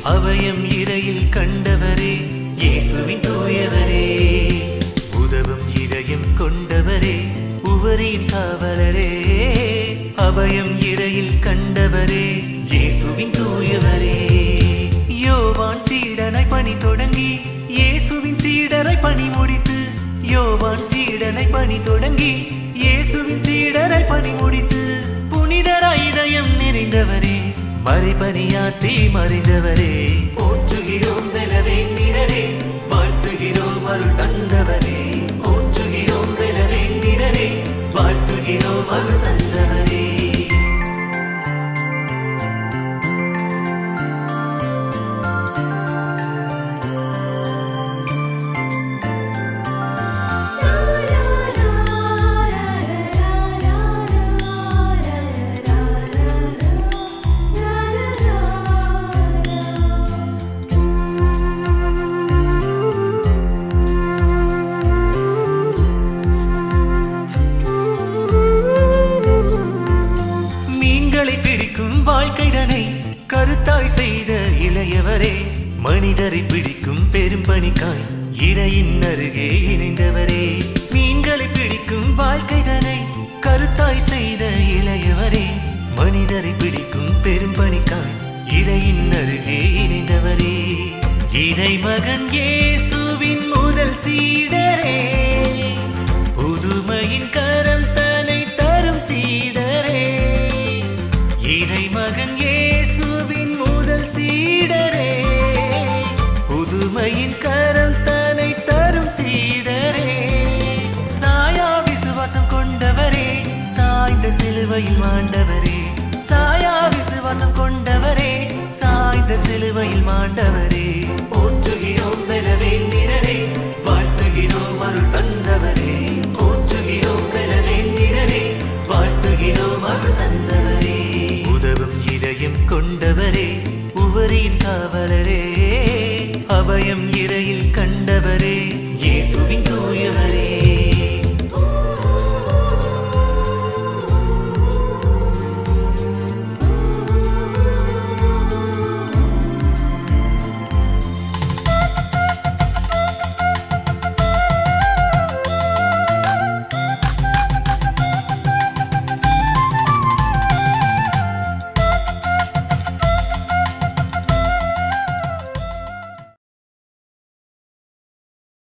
அபயம் இறையில் கண்டவரே இயேசுவின் தூயவரே உதவும் இதயம் கொண்டவரே உவரின் காவலரே அபயம் இறையில் கண்டவரே இயேசுவின் தூயவரே யோவான் சீடனை பணி தொடங்கி இயேசுவின் சீடரை பணி முடித்து யோவான் சீடனை பணி தொடங்கி இயேசுவின் சீடரை பணி முடித்து புனிதராய் இதயம் நிறைந்தவரே மறைபணியாற்றி மறைந்தவரே போற்றுகிறோம் வெலவே நிறரே வாழ்த்துகிறோம் அருள் தந்தவரே போற்றுகிறோம் வெலவே நிறரே வாழ்த்துகிறோம் அருள் தந்தவரே மீன்களை பிடிக்கும் வாழ்க்கைதனை கருத்தாய் செய்த இளையவரே மனிதரை பிடிக்கும் பெரும் பணிக்காய் இறையின் அருகே இணைந்தவரே மீன்களை பிடிக்கும் வாழ்க்கைதனை கருத்தாய் செய்த இளையவரே மனிதரை பிடிக்கும் பெரும் பணிக்காய் இறையின் அருகே இணைந்தவரே இறை மகன் இயேசுவின் முதல் சீடரே புதுமையின் கரம் தனை தரும் சீடரே இறை மகன் இயேசுவின் முதல் சீடரே புதுமையின் கரம் தனை தரும் சீடரே சாயா விசுவாசம் கொண்டவரே சாய்ந்த சிலுவையில் மாண்டவரே சாயா விசுவாசம் கொண்டவரே சாய்ந்த சிலுவையில் மாண்டவரே போற்றுகிறோம் வெலவே நிறரே வாழ்த்துகிறோம் அருள் தந்தவரே போற்றுகிறோம் வெலவே நிறரே வாழ்த்துகிறோம் அருள் தந்தவரே உதவும் இதயம் கொண்டவரே உவரின் காவலரே அபயம் இறையில் கண்டவரே இயேசுவின் தூயவரே